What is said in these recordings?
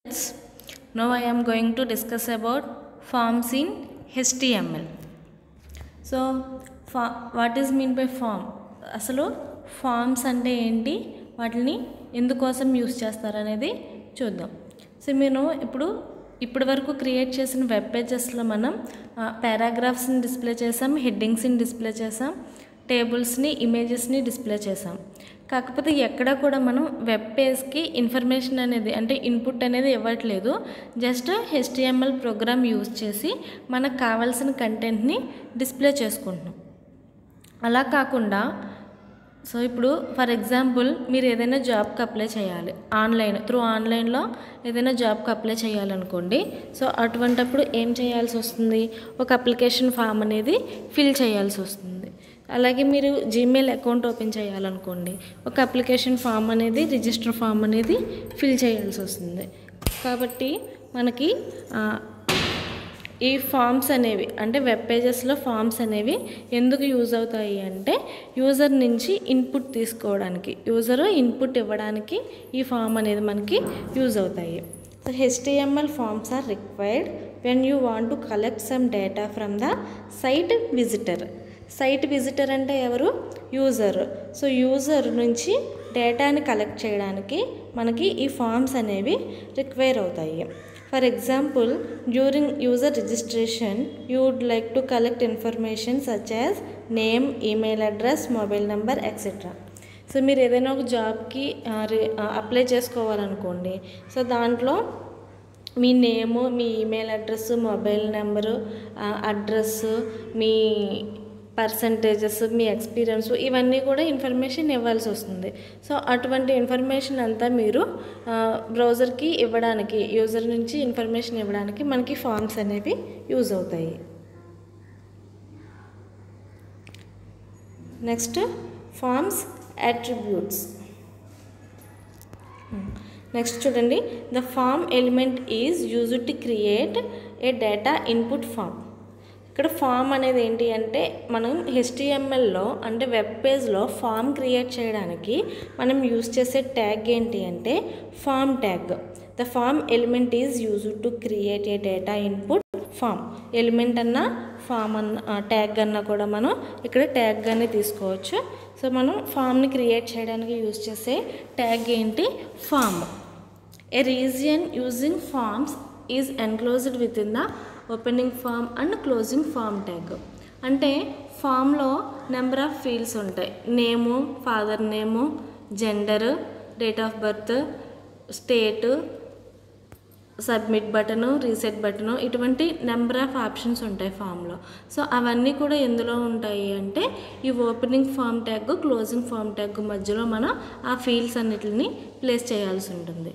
Now I am going to discuss about forms in HTML. So ఫా what is mean by form అసలు forms అంటే ఏంటి వాటిని ఎందుకోసం యూస్ చేస్తారు అనేది చూద్దాం సో నేను ఇప్పుడు ఇప్పటి వరకు క్రియేట్ చేసిన వెబ్ పేజెస్లో మనం పారాగ్రాఫ్స్ని డిస్ప్లే చేసాం హెడ్డింగ్స్ని డిస్ప్లే చేసాం టేబుల్స్ని ఇమేజెస్ని డిస్ప్లే చేసాం కాకపోతే ఎక్కడ కూడా మనం వెబ్ పేజ్కి ఇన్ఫర్మేషన్ అనేది అంటే ఇన్పుట్ అనేది ఇవ్వట్లేదు జస్ట్ హెచ్టిఎంఎల్ ప్రోగ్రామ్ యూజ్ చేసి మనకు కావాల్సిన కంటెంట్ని డిస్ప్లే చేసుకుంటున్నాం అలా కాకుండా సో ఇప్పుడు ఫర్ ఎగ్జాంపుల్ మీరు ఏదైనా జాబ్కి అప్లై చేయాలి ఆన్లైన్ త్రూ ఆన్లైన్లో ఏదైనా జాబ్కి అప్లై చేయాలనుకోండి సో అటువంటప్పుడు ఏం చేయాల్సి వస్తుంది ఒక అప్లికేషన్ ఫామ్ అనేది ఫిల్ చేయాల్సి వస్తుంది అలాగే మీరు జీమెయిల్ అకౌంట్ ఓపెన్ చేయాలనుకోండి ఒక అప్లికేషన్ ఫామ్ అనేది రిజిస్టర్ ఫామ్ అనేది ఫిల్ చేయాల్సి వస్తుంది కాబట్టి మనకి ఈ ఫామ్స్ అనేవి అంటే వెబ్ పేజెస్లో ఫామ్స్ అనేవి ఎందుకు యూజ్ అవుతాయి అంటే యూజర్ నుంచి ఇన్పుట్ తీసుకోవడానికి యూజర్ ఇన్పుట్ ఇవ్వడానికి ఈ ఫామ్ అనేది మనకి యూజ్ అవుతాయి so HTML forms are required when you want to collect some data from the site visitor site visitor అంటే ఎవరు యూజర్ సో యూజర్ నుంచి డేటాని కలెక్ట్ చేయడానికి మనకి ఈ ఫామ్స్ అనేవి రిక్వైర్ అవుతాయి for example during user registration you would like to collect information such as name email address mobile number etcetera so మీరు ఏదైనా ఒక జాబ్కి అప్లై చేసుకోవాలనుకోండి సో దాంట్లో మీ నేము మీ email address mobile number address మీ పర్సంటేజెస్ మీ ఎక్స్పీరియన్స్ ఇవన్నీ కూడా ఇన్ఫర్మేషన్ ఇవ్వాల్సి వస్తుంది సో అటువంటి ఇన్ఫర్మేషన్ అంతా మీరు బ్రౌజర్కి ఇవ్వడానికి యూజర్ నుంచి ఇన్ఫర్మేషన్ ఇవ్వడానికి మనకి ఫామ్స్ అనేవి యూజ్ అవుతాయి నెక్స్ట్ ఫామ్స్ అట్రిబ్యూట్స్ నెక్స్ట్ చూడండి the form element is used to create a data input form ఇక్కడ ఫామ్ అనేది ఏంటి అంటే మనం హెచ్టిఎంఎల్లో అంటే వెబ్ పేజ్లో ఫామ్ క్రియేట్ చేయడానికి మనం యూజ్ చేసే ట్యాగ్ ఏంటి అంటే form tag the form element is use to create a data input form element అన్న ఫామ్ అన్న ట్యాగ్ అన్న కూడా మనం ఇక్కడ ట్యాగ్ గానే తీసుకోవచ్చు సో మనం ఫామ్ని క్రియేట్ చేయడానికి యూజ్ చేసే ట్యాగ్ ఏంటి form a region using forms is enclosed with in the opening form and closing form tag అంటే ఫామ్లో నెంబర్ ఆఫ్ ఫీల్డ్స్ ఉంటాయి name father name gender date of birth state submit button reset button ఇటువంటి number of options ఉంటాయి ఫామ్లో so అవన్నీ కూడా ఎందులో ఉంటాయి అంటే ఈ opening form tag closing form tag మధ్యలో మనం ఆ ఫీల్డ్స్ అన్నిటిని ప్లేస్ చేయాల్సి ఉంటుంది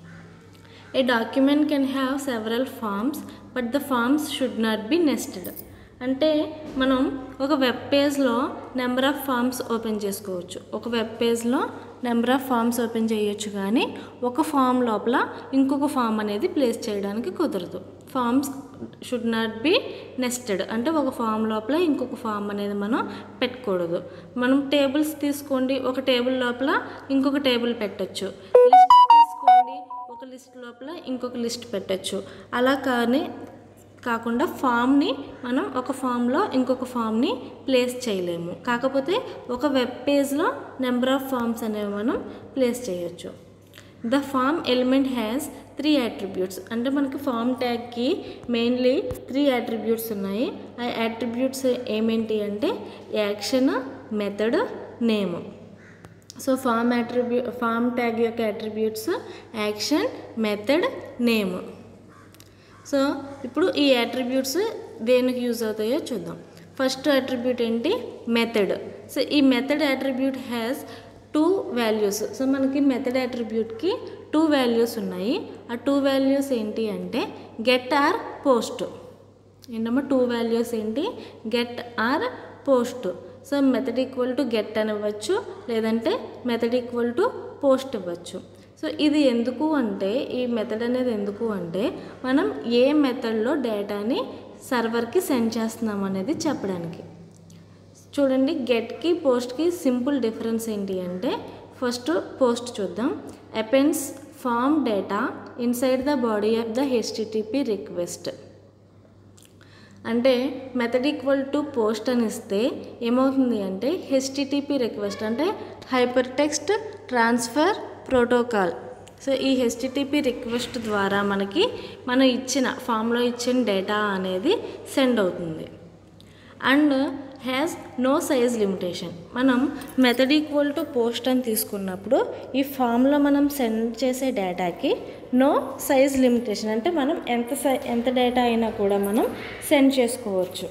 a document can have several forms but the forms should not be nested అంటే మనం ఒక వెబ్ పేజ్లో నెంబర్ ఆఫ్ ఫామ్స్ ఓపెన్ చేసుకోవచ్చు ఒక వెబ్ పేజ్లో నెంబర్ ఆఫ్ ఫామ్స్ ఓపెన్ చేయొచ్చు కానీ ఒక ఫామ్ లోపల ఇంకొక ఫామ్ అనేది ప్లేస్ చేయడానికి కుదరదు forms should not be nested అంటే ఒక ఫామ్ లోపల ఇంకొక ఫామ్ అనేది మనం పెట్టకూడదు మనం టేబుల్స్ తీసుకోండి ఒక టేబుల్ లోపల ఇంకొక టేబుల్ పెట్టచ్చు లిస్ట్ తీసుకోండి ఒక లిస్ట్ లోపల ఇంకొక లిస్ట్ పెట్టచ్చు అలా కానీ కాకుండా ఫామ్ని మనం ఒక ఫామ్లో ఇంకొక ఫామ్ని ప్లేస్ చేయలేము కాకపోతే ఒక వెబ్ పేజ్లో నెంబర్ ఆఫ్ ఫామ్స్ అనేవి మనం ప్లేస్ చేయొచ్చు the form element has three attributes అంటే మనకి ఫామ్ ట్యాగ్కి మెయిన్లీ త్రీ యాట్రిబ్యూట్స్ ఉన్నాయి ఆ యాట్రిబ్యూట్స్ ఏమేంటి అంటే action method name so form attribute form tag యొక్క attributes action method name so ఇప్పుడు ఈ యాట్రిబ్యూట్స్ దేనికి యూజ్ అవుతాయో చూద్దాం ఫస్ట్ అట్రిబ్యూట్ ఏంటి మెథడ్ సో ఈ method attribute has two values so మనకి మెథడ్ అట్రిబ్యూట్కి టూ వాల్యూస్ ఉన్నాయి ఆ టూ వాల్యూస్ ఏంటి అంటే గెట్ ఆర్ పోస్ట్ ఏంటమ్మా టూ వాల్యూస్ ఏంటి get or post so method equal to get అని ఇవ్వచ్చు లేదంటే మెథడ్ ఈక్వల్ టు పోస్ట్ ఇవ్వచ్చు సో ఇది ఎందుకు అంటే ఈ మెథడ్ అనేది ఎందుకు అంటే మనం ఏ మెథడ్లో డేటాని సర్వర్కి సెండ్ చేస్తున్నాం అనేది చెప్పడానికి చూడండి గెట్కి పోస్ట్కి సింపుల్ డిఫరెన్స్ ఏంటి అంటే ఫస్ట్ పోస్ట్ చూద్దాం appends form data inside the body of the HTTP request అంటే మెథడ్ ఈక్వల్ టు పోస్ట్ అని ఇస్తే ఏమవుతుంది అంటే హెచ్టిటిపి రిక్వెస్ట్ అంటే hypertext transfer protocol so ఈ హెచ్టిటిపి రిక్వెస్ట్ ద్వారా మనకి మనం ఇచ్చిన ఫామ్లో ఇచ్చిన డేటా అనేది సెండ్ అవుతుంది and has no size limitation మనం మెథడ్ ఈక్వల్ టు పోస్ట్ అని తీసుకున్నప్పుడు ఈ ఫామ్లో మనం సెండ్ చేసే డేటాకి నో సైజ్ లిమిటేషన్ అంటే మనం ఎంత సై ఎంత డేటా అయినా కూడా మనం సెండ్ చేసుకోవచ్చు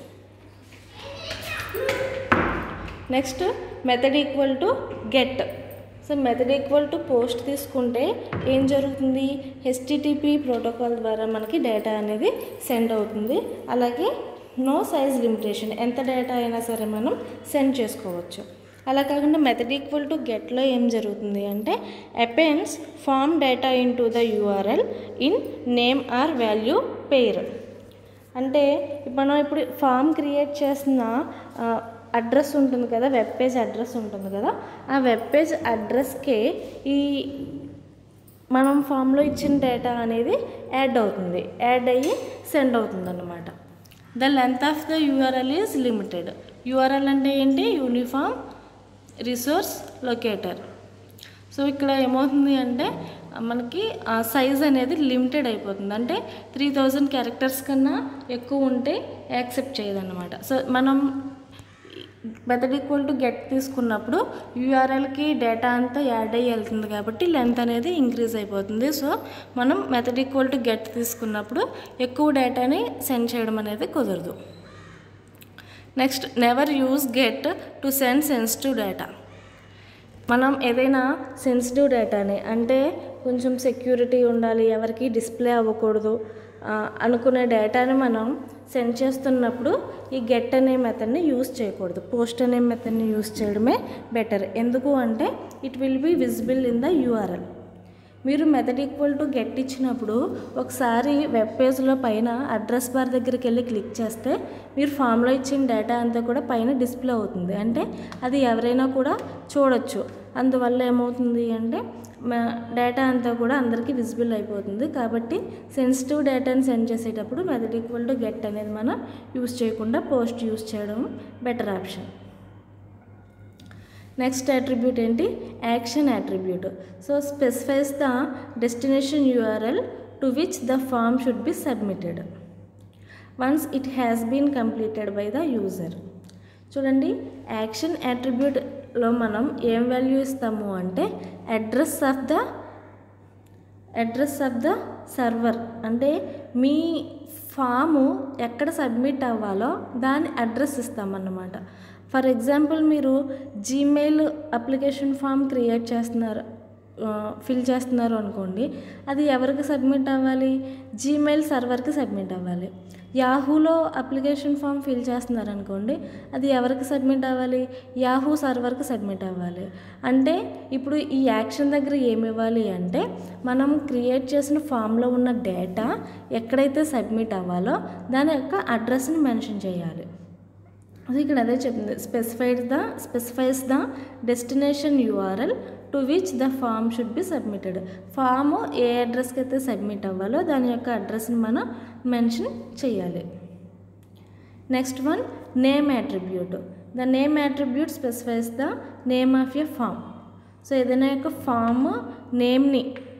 next method equal to get so method equal to post తీసుకుంటే ఏం జరుగుతుంది హెచ్టిటిపి ప్రోటోకాల్ ద్వారా మనకి డేటా అనేది సెండ్ అవుతుంది అలాగే నో సైజ్ లిమిటేషన్ ఎంత డేటా అయినా సరే మనం సెండ్ చేసుకోవచ్చు అలా కాకుండా మెథడ్ ఈక్వల్ టు గెట్లో ఏం జరుగుతుంది అంటే appends form data in to the URL in name or value pair అంటే మనం ఇప్పుడు ఫామ్ క్రియేట్ చేసిన అడ్రస్ ఉంటుంది కదా వెబ్ పేజ్ అడ్రస్ ఉంటుంది కదా ఆ వెబ్ పేజ్ అడ్రస్కే ఈ మనం ఫామ్లో ఇచ్చిన డేటా అనేది యాడ్ అవుతుంది యాడ్ అయ్యి సెండ్ అవుతుంది అన్నమాట the length of the URL is limited URL అంటే ఏంటి యూనిఫామ్ రిసోర్స్ లొకేటర్ సో ఇక్కడ ఏమవుతుంది అంటే మనకి ఆ సైజ్ అనేది లిమిటెడ్ అయిపోతుంది అంటే త్రీ థౌజండ్ క్యారెక్టర్స్ కన్నా ఎక్కువ ఉంటే యాక్సెప్ట్ చేయదన్నమాట సో మనం మెథడ్ ఈక్వల్ టు గెట్ తీసుకున్నప్పుడు యూఆర్ఎల్కి డేటా అంతా యాడ్ అయ్యి వెళ్తుంది కాబట్టి లెంత్ అనేది ఇంక్రీజ్ అయిపోతుంది సో మనం మెథడ్ ఈక్వల్ టు గెట్ తీసుకున్నప్పుడు ఎక్కువ డేటాని సెండ్ చేయడం అనేది కుదరదు next never use get to send sensitive data మనం ఏదైనా సెన్సిటివ్ డేటాని అంటే కొంచెం సెక్యూరిటీ ఉండాలి ఎవరికి డిస్ప్లే అవ్వకూడదు అనుకునే డేటాని మనం సెండ్ చేస్తున్నప్పుడు ఈ గెట్ అనే మెథడ్ని యూస్ చేయకూడదు పోస్ట్ అనే మెథడ్ని యూస్ చేయడమే బెటర్ ఎందుకు అంటే it will be visible in the URL మీరు మెథడ్ ఈక్వల్ టు గెట్ ఇచ్చినప్పుడు ఒకసారి వెబ్ పేజ్లో పైన అడ్రస్ బార్ దగ్గరికి వెళ్ళి క్లిక్ చేస్తే మీరు ఫామ్లో ఇచ్చిన డేటా అంతా కూడా పైన డిస్ప్లే అవుతుంది అంటే అది ఎవరైనా కూడా చూడొచ్చు అందువల్ల ఏమవుతుంది అంటే డేటా అంతా కూడా అందరికీ విజిబుల్ అయిపోతుంది కాబట్టి సెన్సిటివ్ డేటాని సెండ్ చేసేటప్పుడు మెథడ్ ఈక్వల్ టు గెట్ అనేది మనం యూస్ చేయకుండా పోస్ట్ యూస్ చేయడం బెటర్ ఆప్షన్ నెక్స్ట్ అట్రిబ్యూట్ ఏంటి action attribute so specifies the destination URL to which the form should be submitted once it has been completed by the user చూడండి action అట్రిబ్యూట్లో మనం ఏం value ఇస్తాము అంటే address of the address of the server అంటే మీ form ఎక్కడ submit అవ్వాలో దాని అడ్రస్ ఇస్తామన్నమాట ఫర్ ఎగ్జాంపుల్ మీరు జీమెయిల్ అప్లికేషన్ ఫామ్ క్రియేట్ చేస్తున్నారు ఫిల్ చేస్తున్నారు అనుకోండి అది ఎవరికి సబ్మిట్ అవ్వాలి జీమెయిల్ సర్వర్కి సబ్మిట్ అవ్వాలి యాహూలో అప్లికేషన్ ఫామ్ ఫిల్ చేస్తున్నారు అనుకోండి అది ఎవరికి సబ్మిట్ అవ్వాలి యాహూ సర్వర్కి సబ్మిట్ అవ్వాలి అంటే ఇప్పుడు ఈ యాక్షన్ దగ్గర ఏమి ఇవ్వాలి అంటే మనం క్రియేట్ చేసిన ఫామ్లో ఉన్న డేటా ఎక్కడైతే సబ్మిట్ అవ్వాలో దాని యొక్క అడ్రస్ని మెన్షన్ చేయాలి అది ఇక్కడ అదే చెప్తుంది specified the specifies the destination URL to which the form should be submitted form ఏ అడ్రస్కి అయితే సబ్మిట్ అవ్వాలో దాని యొక్క అడ్రస్ని మనం మెన్షన్ చేయాలి next one name attribute the name attribute specifies the name of a form so ఏదైనా యొక్క ఫామ్ నేమ్ని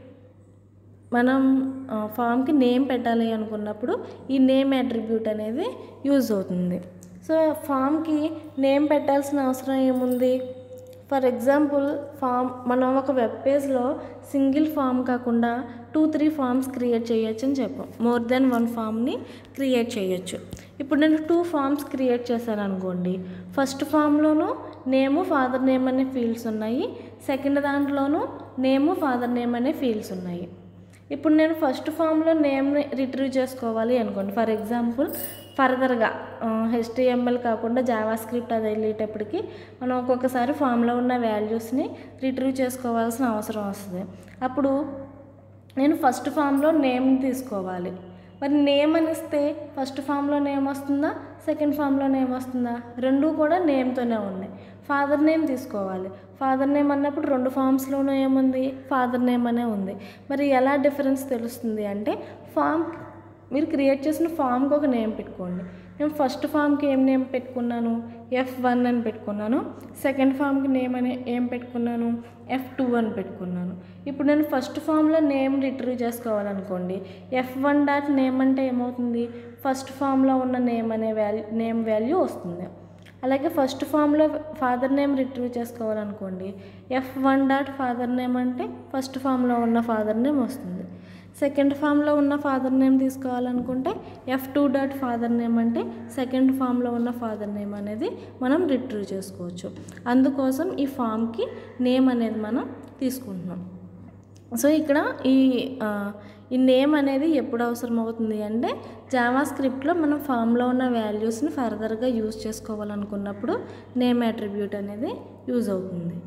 మనం ఫామ్కి నేమ్ పెట్టాలి అనుకున్నప్పుడు ఈ నేమ్ యాట్రిబ్యూట్ అనేది యూజ్ అవుతుంది సో ఫామ్కి నేమ్ పెట్టాల్సిన అవసరం ఏముంది ఫర్ ఎగ్జాంపుల్ ఫామ్ మనం ఒక వెబ్ పేజ్లో సింగిల్ ఫామ్ కాకుండా టూ త్రీ ఫామ్స్ క్రియేట్ చేయొచ్చు అని చెప్పాం మోర్ దెన్ వన్ ఫామ్ని క్రియేట్ చేయొచ్చు ఇప్పుడు నేను టూ ఫామ్స్ క్రియేట్ చేశాను అనుకోండి ఫస్ట్ ఫామ్లోనూ నేము ఫాదర్ నేమ్ అనే ఫీల్డ్స్ ఉన్నాయి సెకండ్ దాంట్లోనూ నేము ఫాదర్ నేమ్ అనే ఫీల్డ్స్ ఉన్నాయి ఇప్పుడు నేను ఫస్ట్ ఫామ్లో నేమ్ని రిట్రీవ్ చేసుకోవాలి అనుకోండి ఫర్ ఎగ్జాంపుల్ ఫర్దర్గా హెచ్టిఎంఎల్ కాకుండా జావా స్క్రిప్ట్ అది వెళ్ళేటప్పటికి మనం ఒక్కొక్కసారి ఫామ్లో ఉన్న వాల్యూస్ని రిట్రీవ్ చేసుకోవాల్సిన అవసరం వస్తుంది అప్పుడు నేను ఫస్ట్ ఫామ్లో నేమ్ తీసుకోవాలి మరి నేమ్ అనిస్తే ఫస్ట్ ఫామ్లో నేమ్ వస్తుందా సెకండ్ ఫామ్లో నేమ్ వస్తుందా రెండు కూడా నేమ్తోనే ఉన్నాయి ఫాదర్ నేమ్ తీసుకోవాలి ఫాదర్ నేమ్ అన్నప్పుడు రెండు ఫామ్స్లోనూ ఏముంది ఫాదర్ నేమ్ అనే ఉంది మరి ఎలా డిఫరెన్స్ తెలుస్తుంది అంటే ఫామ్ మీరు క్రియేట్ చేసిన ఫామ్కి ఒక నేమ్ పెట్టుకోండి నేను ఫస్ట్ ఫామ్కి ఏం నేమ్ పెట్టుకున్నాను ఎఫ్ వన్ అని పెట్టుకున్నాను సెకండ్ ఫామ్కి నేమ్ అని ఏం పెట్టుకున్నాను ఎఫ్ టూ అని పెట్టుకున్నాను ఇప్పుడు నేను ఫస్ట్ ఫామ్లో నేమ్ రిట్రీవ్ చేసుకోవాలనుకోండి ఎఫ్ వన్ డాట్ నేమ్ అంటే ఏమవుతుంది ఫస్ట్ ఫామ్లో ఉన్న నేమ్ అనే వాల్యూ నేమ్ వాల్యూ వస్తుంది అలాగే ఫస్ట్ ఫామ్లో ఫాదర్ నేమ్ రిట్రీవ్ చేసుకోవాలనుకోండి F one dot father name అంటే ఫస్ట్ ఫామ్లో ఉన్న ఫాదర్ నేమ్ వస్తుంది సెకండ్ ఫామ్లో ఉన్న ఫాదర్ నేమ్ తీసుకోవాలనుకుంటే F two dot father name అంటే సెకండ్ ఫామ్లో ఉన్న ఫాదర్ నేమ్ అనేది మనం రిట్రీవ్ చేసుకోవచ్చు అందుకోసం ఈ ఫామ్కి నేమ్ అనేది మనం తీసుకుంటున్నాం సో ఇక్కడ ఈ ఆ, ఈ నేమ్ అనేది ఎప్పుడు అవసరం అవుతుంది అంటే జావా స్క్రిప్ట్లో మనం ఫామ్లో ఉన్న వాల్యూస్ని ఫర్దర్గా యూజ్ చేసుకోవాలనుకున్నప్పుడు నేమ్ అట్రిబ్యూట్ అనేది యూజ్ అవుతుంది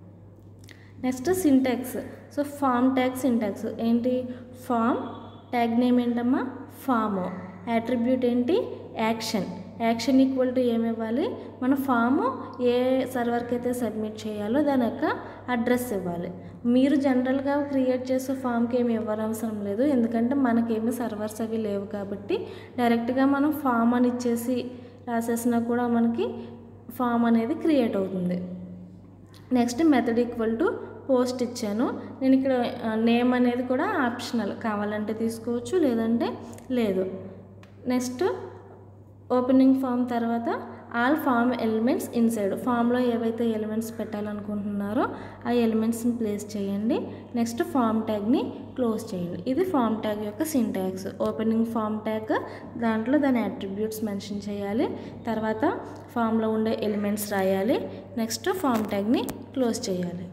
next syntax so form tag syntax ఏంటి ఫామ్ ట్యాగ్ నేమ్ ఏంటమ్మా ఫామ్ యాట్రిబ్యూట్ ఏంటి యాక్షన్ యాక్షన్ ఈక్వల్ టు ఏమి ఇవ్వాలి మన ఫాము ఏ సర్వర్కి అయితే సబ్మిట్ చేయాలో దాని యొక్క అడ్రస్ ఇవ్వాలి మీరు జనరల్గా క్రియేట్ చేసే ఫామ్కి ఏమి ఇవ్వనవసరం లేదు ఎందుకంటే మనకేమి సర్వర్స్ అవి లేవు కాబట్టి డైరెక్ట్గా మనం ఫామ్ అని ఇచ్చేసి రాసేసినా కూడా మనకి ఫామ్ అనేది క్రియేట్ అవుతుంది next method equal to post ఇచ్చాను నేను ఇక్కడ నేమ్ అనేది కూడా ఆప్షనల్ కావాలంటే తీసుకోవచ్చు లేదంటే లేదు నెక్స్ట్ ఓపెనింగ్ ఫామ్ తర్వాత ఆల్ ఫామ్ ఎలిమెంట్స్ ఇన్సైడ్ ఫామ్లో ఏవైతే ఎలిమెంట్స్ పెట్టాలనుకుంటున్నారో ఆ ఎలిమెంట్స్ని ప్లేస్ చేయండి నెక్స్ట్ ఫామ్ ట్యాగ్ని క్లోజ్ చేయండి ఇది ఫామ్ ట్యాగ్ యొక్క సింటాక్స్ ఓపెనింగ్ ఫామ్ ట్యాగ్ దాంట్లో దాని అట్రిబ్యూట్స్ మెన్షన్ చేయాలి తర్వాత ఫామ్లో ఉండే ఎలిమెంట్స్ రాయాలి నెక్స్ట్ ఫామ్ ట్యాగ్ని క్లోజ్ చేయాలి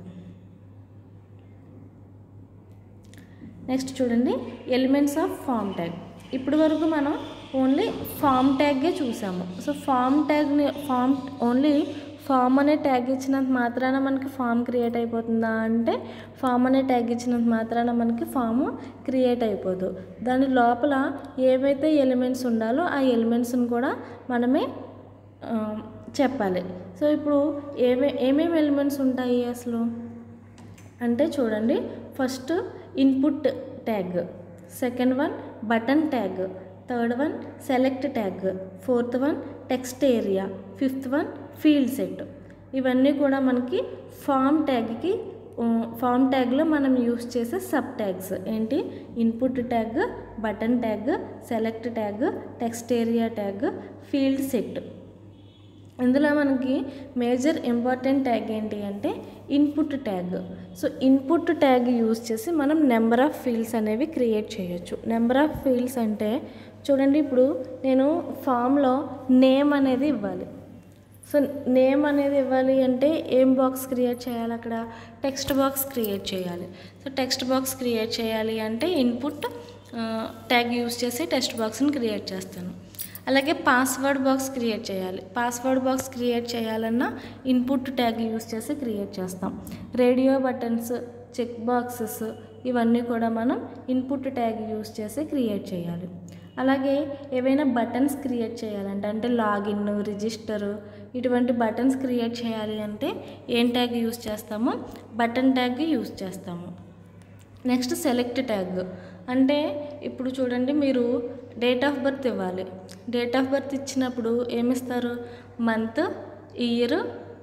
నెక్స్ట్ చూడండి ఎలిమెంట్స్ ఆఫ్ ఫామ్ ట్యాగ్ ఇప్పటి వరకు మనం ఓన్లీ ఫామ్ ట్యాగే చూసాము సో ఫామ్ ట్యాగ్ని ఫామ్ ఓన్లీ ఫామ్ అనే ట్యాగ్ ఇచ్చినంత మాత్రాన మనకి ఫామ్ క్రియేట్ అయిపోతుందా అంటే ఫామ్ అనే ట్యాగ్ ఇచ్చినంత మాత్రాన మనకి ఫామ్ క్రియేట్ అయిపోదు దాని లోపల ఏవైతే ఎలిమెంట్స్ ఉండాలో ఆ ఎలిమెంట్స్ని కూడా మనమే ఆ, చెప్పాలి సో ఇప్పుడు ఏమే ఏమేమి ఎలిమెంట్స్ ఉంటాయి అసలు అంటే చూడండి first input tag second one button tag third one select tag fourth one text area fifth one field set ఇవన్నీ కూడా మనకి ఫామ్ ట్యాగ్కి ఫామ్ ట్యాగ్లో మనం యూస్ చేసే సబ్ ట్యాగ్స్ ఏంటి input tag button tag select tag text area tag field set ఇందులో మనకి major important tag ఏంటి అంటే input tag so input tag use చేసి మనం నెంబర్ ఆఫ్ ఫీల్డ్స్ అనేవి క్రియేట్ చేయొచ్చు నెంబర్ ఆఫ్ ఫీల్డ్స్ అంటే చూడండి ఇప్పుడు నేను ఫామ్లో నేమ్ అనేది ఇవ్వాలి సో నేమ్ అనేది ఇవ్వాలి అంటే ఏం బాక్స్ క్రియేట్ చేయాలి అక్కడ టెక్స్ట్ బాక్స్ క్రియేట్ చేయాలి సో టెక్స్ట్ బాక్స్ క్రియేట్ చేయాలి అంటే ఇన్పుట్ ట్యాగ్ యూస్ చేసి టెక్స్ట్ బాక్స్ని క్రియేట్ చేస్తాను అలాగే పాస్వర్డ్ బాక్స్ క్రియేట్ చేయాలి పాస్వర్డ్ బాక్స్ క్రియేట్ చేయాలన్నా ఇన్పుట్ ట్యాగ్ యూస్ చేసి క్రియేట్ చేస్తాం రేడియో బటన్స్ చెక్ బాక్సెస్ ఇవన్నీ కూడా మనం ఇన్పుట్ ట్యాగ్ యూస్ చేసి క్రియేట్ చేయాలి అలాగే ఏవైనా బటన్స్ క్రియేట్ చేయాలంటే అంటే లాగిన్ రిజిస్టర్ ఇటువంటి బటన్స్ క్రియేట్ చేయాలి అంటే ఏం ట్యాగ్ యూస్ చేస్తామో బటన్ ట్యాగ్ యూస్ చేస్తాము నెక్స్ట్ సెలెక్ట్ ట్యాగ్ అంటే ఇప్పుడు చూడండి మీరు డేట్ ఆఫ్ బర్త్ ఇవ్వాలి డేట్ ఆఫ్ బర్త్ ఇచ్చినప్పుడు ఏమిస్తారు మంత్ ఇయర్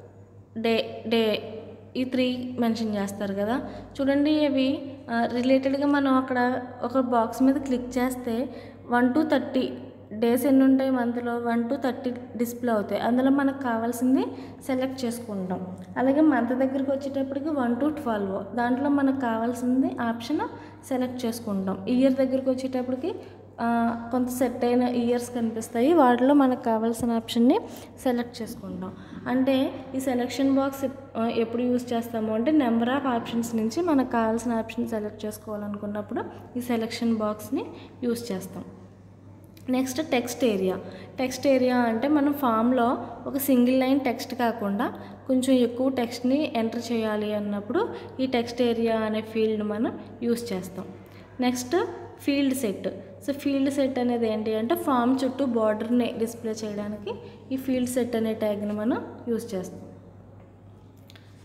డే డే ఈ త్రీ మెన్షన్ చేస్తారు కదా చూడండి అవి రిలేటెడ్గా మనం అక్కడ ఒక బాక్స్ మీద క్లిక్ చేస్తే వన్ టు థర్టీ డేస్ ఎన్ని ఉంటాయి మంత్లో వన్ టు థర్టీ డిస్ప్లే అవుతాయి అందులో మనకు కావాల్సింది సెలెక్ట్ చేసుకుంటాం అలాగే మంత్ దగ్గరికి వచ్చేటప్పటికి వన్ టు ట్వెల్వ్ దాంట్లో మనకు కావాల్సింది ఆప్షన్ సెలెక్ట్ చేసుకుంటాం ఇయర్ దగ్గరికి వచ్చేటప్పటికి ఆ, కొంత సెట్ అయిన ఇయర్స్ కనిపిస్తాయి వాటిలో మనకు కావాల్సిన ఆప్షన్ని సెలెక్ట్ చేసుకుంటాం అంటే ఈ సెలెక్షన్ బాక్స్ ఎప్పుడు యూస్ చేస్తాము అంటే నెంబర్ ఆఫ్ ఆప్షన్స్ నుంచి మనకు కావాల్సిన ఆప్షన్ సెలెక్ట్ చేసుకోవాలనుకున్నప్పుడు ఈ సెలెక్షన్ బాక్స్ని యూస్ చేస్తాం next text area text area అంటే మనం ఫామ్లో ఒక సింగిల్ లైన్ టెక్స్ట్ కాకుండా కొంచెం ఎక్కువ టెక్స్ట్ని ఎంటర్ చేయాలి అన్నప్పుడు ఈ టెక్స్ట్ ఏరియా అనే ఫీల్డ్ మనం యూస్ చేస్తాం next field set so field set అనేది ఏంటి అంటే ఫామ్ చుట్టూ బార్డర్ని డిస్ప్లే చేయడానికి ఈ ఫీల్డ్ సెట్ అనే ట్యాగ్ని మనం యూస్ చేస్తాం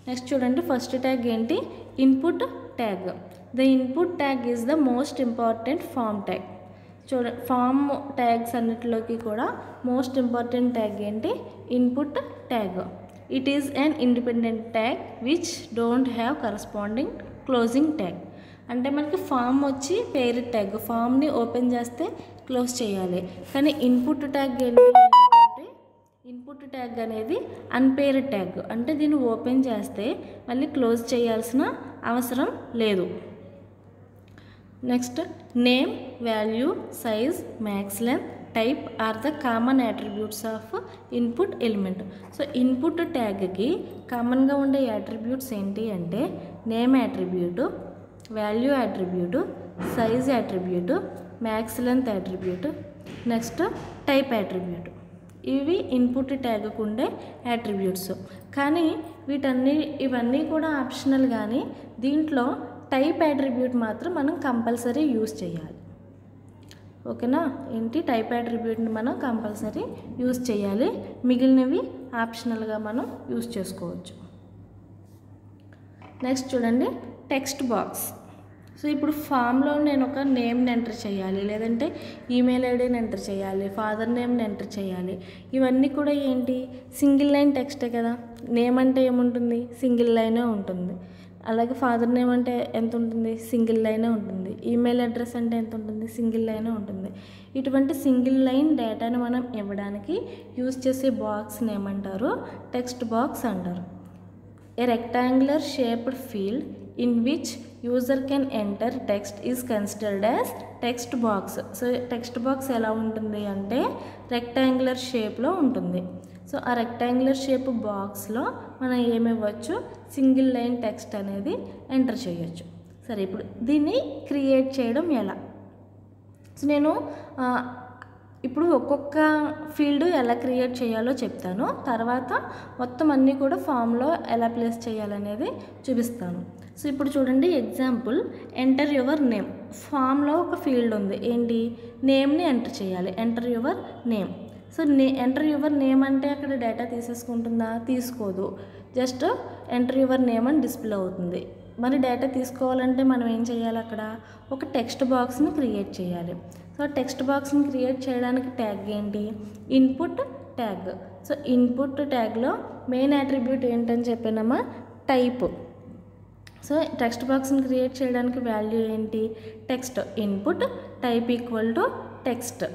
నెక్స్ట్ చూడండి ఫస్ట్ ట్యాగ్ ఏంటి input tag the input tag is the most important form tag చూడ ఫామ్ ట్యాగ్స్ అన్నిటిలోకి కూడా మోస్ట్ ఇంపార్టెంట్ ట్యాగ్ ఏంటి input tag it is an independent tag which don't have corresponding closing tag అంటే మనకి form వచ్చి పేరు tag ఫామ్ని open చేస్తే క్లోజ్ చేయాలి కానీ ఇన్పుట్ ట్యాగ్ ఏంటి అంటే ఇన్పుట్ ట్యాగ్ అనేది అన్పేర్ ట్యాగ్ అంటే దీన్ని ఓపెన్ చేస్తే మళ్ళీ క్లోజ్ చేయాల్సిన అవసరం లేదు next name value size max length type are the common attributes of input element so input ట్యాగ్కి కామన్గా ఉండే అట్రిబ్యూట్స్ ఏంటి అంటే name attribute value attribute size attribute max length attribute next type attribute ఇవి ఇన్పుట్ ట్యాగ్కు ఉండే అట్రిబ్యూట్స్ కానీ వీటన్ని ఇవన్నీ కూడా ఆప్షనల్ కానీ దీంట్లో టైప్ అట్రిబ్యూట్ మాత్రం మనం కంపల్సరీ యూస్ చేయాలి ఓకేనా ఏంటి టైప్ అట్రిబ్యూట్ని మనం కంపల్సరీ యూస్ చేయాలి మిగిలినవి ఆప్షనల్గా మనం యూస్ చేసుకోవచ్చు నెక్స్ట్ చూడండి టెక్స్ట్ బాక్స్ సో ఇప్పుడు ఫామ్లో నేను ఒక నేమ్ని ఎంటర్ చేయాలి లేదంటే ఈమెయిల్ ఐడిని ఎంటర్ చేయాలి ఫాదర్ నేమ్ని ఎంటర్ చేయాలి ఇవన్నీ కూడా ఏంటి సింగిల్ లైన్ టెక్స్టే కదా నేమ్ అంటే ఏముంటుంది సింగిల్ లైనే ఉంటుంది అలాగే ఫాదర్ నేమ్ అంటే ఎంత ఉంటుంది సింగిల్ లైనే ఉంటుంది ఈమెయిల్ అడ్రస్ అంటే ఎంత ఉంటుంది సింగిల్ లైనే ఉంటుంది ఇటువంటి సింగిల్ లైన్ డేటాను మనం ఇవ్వడానికి యూజ్ చేసే బాక్స్ని ఏమంటారు టెక్స్ట్ బాక్స్ అంటారు A rectangular shaped field in which user can enter text is considered as text box. So text box ఎలా ఉంటుంది అంటే రెక్టాంగులర్ షేప్లో ఉంటుంది సో ఆ రెక్టాంగులర్ షేప్ బాక్స్లో మనం ఏమి ఇవ్వచ్చు సింగిల్ లైన్ టెక్స్ట్ అనేది ఎంటర్ చేయొచ్చు సరే ఇప్పుడు దీన్ని క్రియేట్ చేయడం ఎలా సో నేను ఆ, ఇప్పుడు ఒక్కొక్క ఫీల్డ్ ఎలా క్రియేట్ చేయాలో చెప్తాను తర్వాత మొత్తం అన్నీ కూడా ఫామ్లో ఎలా ప్లేస్ చేయాలనేది చూపిస్తాను సో ఇప్పుడు చూడండి ఎగ్జాంపుల్ ఎంటర్ యువర్ నేమ్ ఫామ్లో ఒక ఫీల్డ్ ఉంది ఏంటి నేమ్ని ఎంటర్ చేయాలి ఎంటర్ యువర్ నేమ్ సో నే ఎంటర్ యువర్ నేమ్ అంటే అక్కడ డేటా తీసేసుకుంటుందా తీసుకోదు జస్ట్ ఎంటర్ యువర్ నేమ్ అని డిస్ప్లే అవుతుంది మరి డేటా తీసుకోవాలంటే మనం ఏం చేయాలి అక్కడ ఒక టెక్స్ట్ బాక్స్ని క్రియేట్ చేయాలి సో టెక్స్ట్ బాక్స్ని క్రియేట్ చేయడానికి ట్యాగ్ ఏంటి ఇన్పుట్ ట్యాగ్ సో ఇన్పుట్ ట్యాగ్లో మెయిన్ అట్రిబ్యూట్ ఏంటని చెప్పినామా టైప్ సో టెక్స్ట్ బాక్స్ని క్రియేట్ చేయడానికి వాల్యూ ఏంటి text input type equal to text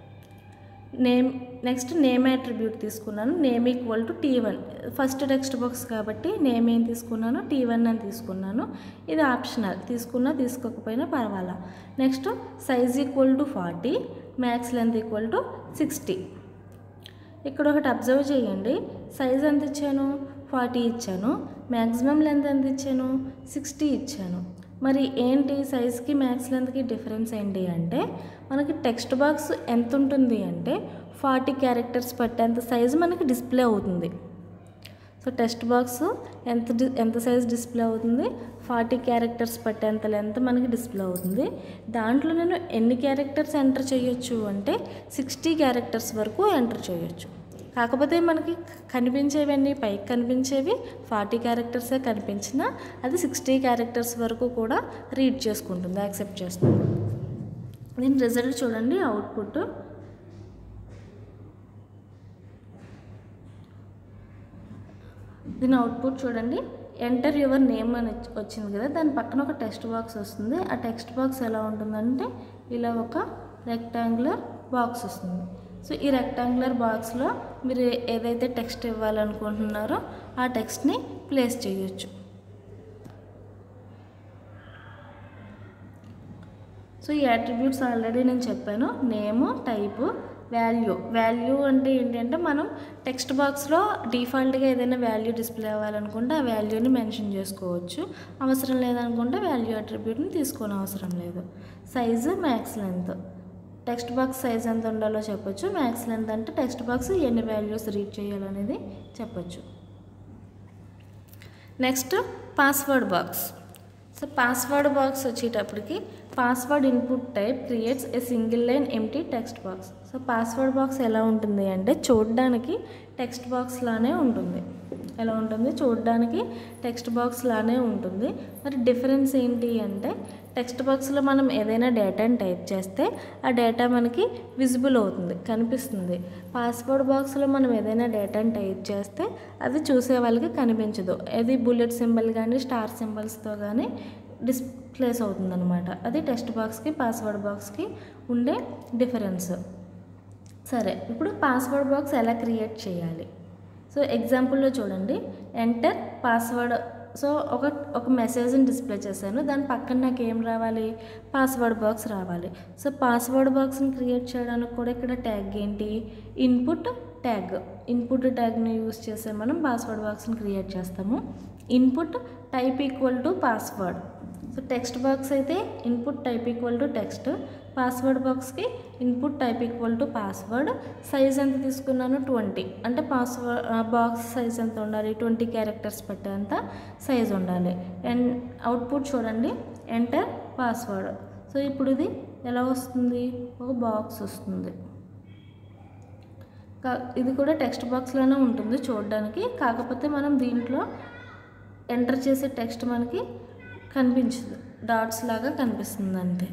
name next name attribute తీసుకున్నాను name equal to T one first text box కాబట్టి నేమ్ ఏం తీసుకున్నాను టీ వన్ అని తీసుకున్నాను ఇది ఆప్షనల్ తీసుకున్నా తీసుకోకపోయినా పర్వాలా next size equal to forty max length equal to sixty ఇక్కడ ఒకటి అబ్జర్వ్ చేయండి సైజ్ ఎంత ఇచ్చాను ఫార్టీ ఇచ్చాను మ్యాక్సిమం లెంత్ ఎంత ఇచ్చాను సిక్స్టీ ఇచ్చాను మరి ఏంటి సైజ్కి మ్యాక్స్ లెంత్కి డిఫరెన్స్ ఏంటి అంటే మనకి టెక్స్ట్ బాక్స్ ఎంత ఉంటుంది అంటే ఫార్టీ క్యారెక్టర్స్ పట్టేంత సైజు మనకి డిస్ప్లే అవుతుంది సో టెక్స్ట్ బాక్స్ ఎంత డి ఎంత సైజ్ డిస్ప్లే అవుతుంది ఫార్టీ క్యారెక్టర్స్ పట్టేంత లెంత్ మనకి డిస్ప్లే అవుతుంది దాంట్లో నేను ఎన్ని క్యారెక్టర్స్ ఎంటర్ చేయొచ్చు అంటే సిక్స్టీ క్యారెక్టర్స్ వరకు ఎంటర్ చేయొచ్చు కాకపోతే మనకి కనిపించేవన్నీ పైకి కనిపించేవి ఫార్టీ క్యారెక్టర్సే కనిపించినా అది సిక్స్టీ క్యారెక్టర్స్ వరకు కూడా రీడ్ చేసుకుంటుంది యాక్సెప్ట్ చేస్తుంది దీని రిజల్ట్ చూడండి అవుట్పుట్ దీని అవుట్పుట్ చూడండి ఎంటర్ యువర్ నేమ్ అని వచ్చి- వచ్చింది కదా దాని పక్కన ఒక టెక్స్ట్ బాక్స్ వస్తుంది ఆ టెక్స్ట్ బాక్స్ ఎలా ఉంటుందంటే ఇలా ఒక రెక్టాంగులర్ బాక్స్ వస్తుంది సో ఈ రెక్టాంగులర్ బాక్స్లో మీరు ఏ- ఏదైతే టెక్స్ట్ ఇవ్వాలనుకుంటున్నారో ఆ టెక్స్ట్ని ప్లేస్ చేయొచ్చు సో ఈ అట్రిబ్యూట్స్ ఆల్రెడీ నేను చెప్పాను నేము టైపు వాల్యూ వాల్యూ అంటే ఏంటంటే మనం టెక్స్ట్ బాక్స్లో డిఫాల్ట్గా ఏదైనా వాల్యూ డిస్ప్లే అవ్వాలనుకుంటే ఆ వాల్యూని మెన్షన్ చేసుకోవచ్చు అవసరం లేదనుకుంటే వాల్యూ అట్రిబ్యూట్ని తీసుకోని అవసరం లేదు size max length text box size ఎంత ఉండాలో చెప్పొచ్చు మ్యాక్స్ లెంత్ అంటే టెక్స్ట్ బాక్స్ ఎన్ని వాల్యూస్ రీడ్ చేయాలనేది చెప్పొచ్చు next password box so password box వచ్చేటప్పటికి password input type creates a single line empty text box so password box ఎలా ఉంటుంది అంటే చూడడానికి టెక్స్ట్ బాక్స్ లానే ఉంటుంది ఎలా ఉంటుంది చూడడానికి టెక్స్ట్ బాక్స్ లానే ఉంటుంది మరి డిఫరెన్స్ ఏంటి అంటే టెక్స్ట్ బాక్స్లో మనం ఏదైనా డేటాని టైప్ చేస్తే ఆ డేటా మనకి విజిబుల్ అవుతుంది కనిపిస్తుంది పాస్వర్డ్ బాక్స్లో మనం ఏదైనా డేటాని టైప్ చేస్తే అది చూసే వాళ్ళకి కనిపించదు అది బుల్లెట్ సింబల్ కానీ స్టార్ సింబల్స్తో కానీ డిస్ప్లేస్ అవుతుందన్నమాట అది టెక్స్ట్ బాక్స్కి పాస్వర్డ్ బాక్స్కి ఉండే డిఫరెన్స్ సరే ఇప్పుడు పాస్వర్డ్ బాక్స్ ఎలా క్రియేట్ చేయాలి సో ఎగ్జాంపుల్లో చూడండి ఎంటర్ పాస్వర్డ్ సో ఒక ఒక మెసేజ్ని డిస్ప్లే చేశాను దాని పక్కన నాకు ఏం రావాలి పాస్వర్డ్ బాక్స్ రావాలి సో పాస్వర్డ్ బాక్స్ని క్రియేట్ చేయడానికి కూడా ఇక్కడ ట్యాగ్ ఏంటి ఇన్పుట్ ట్యాగ్ ఇన్పుట్ ట్యాగ్ని యూస్ చేసే మనం పాస్వర్డ్ బాక్స్ని క్రియేట్ చేస్తాము input type equal to password so text box అయితే input type equal to text password బాక్స్కి input type equal to password size ఎంత తీసుకున్నాను ట్వంటీ అంటే పాస్వర్డ్ బాక్స్ సైజ్ ఎంత ఉండాలి ట్వంటీ క్యారెక్టర్స్ పెట్టేంత సైజ్ ఉండాలి అండ్ అవుట్పుట్ చూడండి ఎంటర్ పాస్వర్డ్ సో ఇప్పుడు ఇది ఎలా వస్తుంది ఒక బాక్స్ వస్తుంది కా ఇది కూడా టెక్స్ట్ బాక్స్లోనే ఉంటుంది చూడడానికి కాకపోతే మనం దీంట్లో ఎంటర్ చేసే టెక్స్ట్ మనకి కనిపించదు డాట్స్ లాగా కనిపిస్తుంది అంతే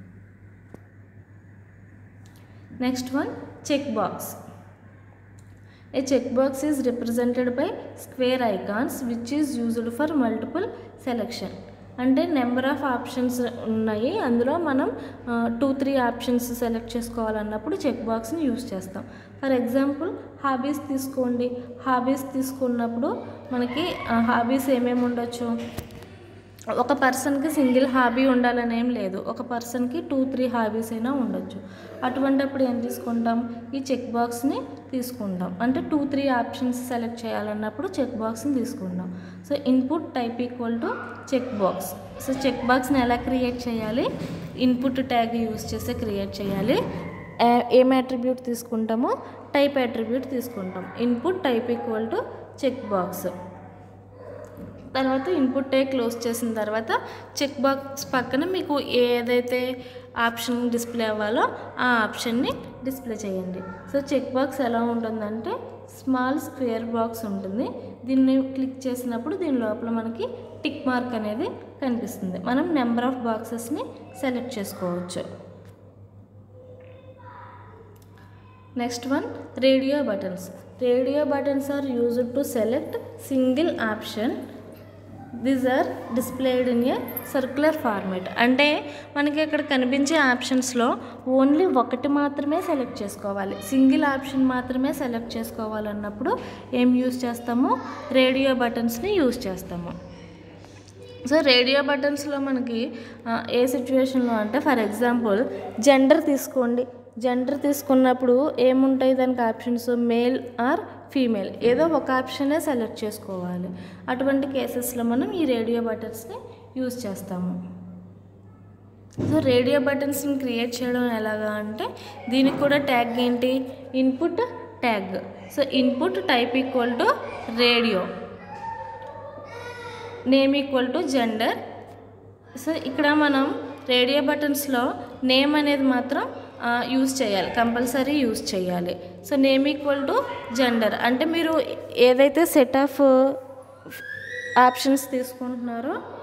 next one check box a check box is represented by square icons which is used for multiple selection అంటే నెంబర్ ఆఫ్ ఆప్షన్స్ ఉన్నాయి అందులో మనం టూ త్రీ ఆప్షన్స్ సెలెక్ట్ చేసుకోవాలన్నప్పుడు చెక్ బాక్స్ని యూస్ చేస్తాం ఫర్ ఎగ్జాంపుల్ హాబీస్ తీసుకోండి హాబీస్ తీసుకున్నప్పుడు మనకి హాబీస్ ఏమేమి ఉండొచ్చు ఒక పర్సన్కి సింగిల్ హాబీ ఉండాలని ఏం లేదు ఒక పర్సన్కి టూ త్రీ హాబీస్ అయినా ఉండొచ్చు అటువంటప్పుడు ఏం తీసుకుంటాం ఈ చెక్ బాక్స్ని తీసుకుంటాం అంటే టూ త్రీ ఆప్షన్స్ సెలెక్ట్ చేయాలన్నప్పుడు చెక్ బాక్స్ని తీసుకుంటాం so input type equal to check box so check బాక్స్ని ఎలా క్రియేట్ చేయాలి ఇన్పుట్ ట్యాగ్ యూస్ చేసి క్రియేట్ చేయాలి ఏం అట్రిబ్యూట్ తీసుకుంటామో టైప్ అట్రిబ్యూట్ తీసుకుంటాం input type equal to check box తర్వాత ఇన్పుట్ టే క్లోజ్ చేసిన తర్వాత చెక్ బాక్స్ పక్కన మీకు ఏదైతే ఆప్షన్ డిస్ప్లే అవ్వాలో ఆ ఆప్షన్ని డిస్ప్లే చేయండి సో చెక్ బాక్స్ ఎలా ఉంటుందంటే స్మాల్ స్క్వేర్ బాక్స్ ఉంటుంది దీన్ని క్లిక్ చేసినప్పుడు దీని లోపల మనకి టిక్ మార్క్ అనేది కనిపిస్తుంది మనం నెంబర్ ఆఫ్ బాక్సెస్ని సెలెక్ట్ చేసుకోవచ్చు next one radio buttons radio buttons are used to select single option these are displayed in a circular format అంటే మనకి ఇక్కడ కనిపించే ఆప్షన్స్లో ఓన్లీ ఒకటి మాత్రమే సెలెక్ట్ చేసుకోవాలి సింగిల్ ఆప్షన్ మాత్రమే సెలెక్ట్ చేసుకోవాలన్నప్పుడు ఏం యూస్ చేస్తాము రేడియో బటన్స్ని యూస్ చేస్తాము సో రేడియో బటన్స్లో మనకి ఆ, ఏ సిచ్యువేషన్లో అంటే ఫర్ ఎగ్జాంపుల్ జెండర్ తీసుకోండి జెండర్ తీసుకున్నప్పుడు ఏముంటాయి దానికి ఆప్షన్స్ మేల్ ఆర్ ఫీమేల్ ఏదో ఒక ఆప్షనే సెలెక్ట్ చేసుకోవాలి అటువంటి కేసెస్లో మనం ఈ రేడియో బటన్స్ని యూజ్ చేస్తాము సో రేడియో బటన్స్ని క్రియేట్ చేయడం ఎలాగా అంటే దీనికి కూడా ట్యాగ్ ఏంటి input tag so input type equal to radio name equal to gender so ఇక్కడ మనం రేడియో బటన్స్లో నేమ్ అనేది మాత్రం యూజ్ చేయాలి కంపల్సరీ యూజ్ చేయాలి so name equal to gender అంటే మీరు ఏదైతే సెట్ ఆఫ్ ఆప్షన్స్ తీసుకుంటున్నారో